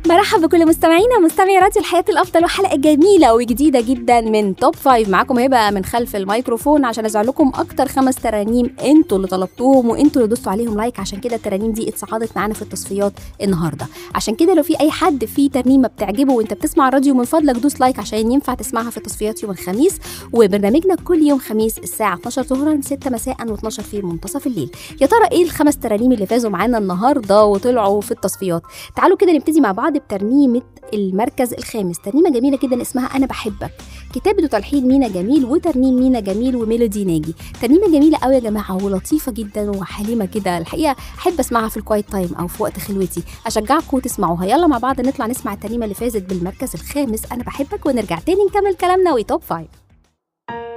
مرحبا بكل مستمعينا مستمعي راديو الحياة الأفضل وحلقة جميلة وجديدة جدا من توب فايف معاكم هبة من خلف الميكروفون عشان أزعل لكم أكتر خمس ترانيم أنتوا اللي طلبتوهم وأنتوا اللي دوستوا عليهم لايك عشان كده الترانيم دي اتصعدت معانا في التصفيات النهاردة عشان كده لو في أي حد في ترنيمة بتعجبه وأنت بتسمع الراديو من فضلك دوس لايك عشان ينفع تسمعها في التصفيات يوم الخميس وبرنامجنا كل يوم خميس الساعة 12 ظهرا 6 مساء و12 في منتصف الليل يا ترى إيه الخمس ترانيم اللي فازوا معانا النهاردة وطلعوا في التصفيات تعالوا كده نبتدي مع بعض بترنيمة المركز الخامس ترنيمة جميلة جدا اسمها أنا بحبك كتابة وتلحين مينا جميل وترنيم مينا جميل وميلودي ناجي ترنيمة جميلة قوي يا جماعة ولطيفة جدا وحليمة كده الحقيقة أحب أسمعها في الكوايت تايم أو في وقت خلوتي أشجعكم تسمعوها يلا مع بعض نطلع نسمع الترنيمة اللي فازت بالمركز الخامس أنا بحبك ونرجع تاني نكمل كلامنا وتوب فايف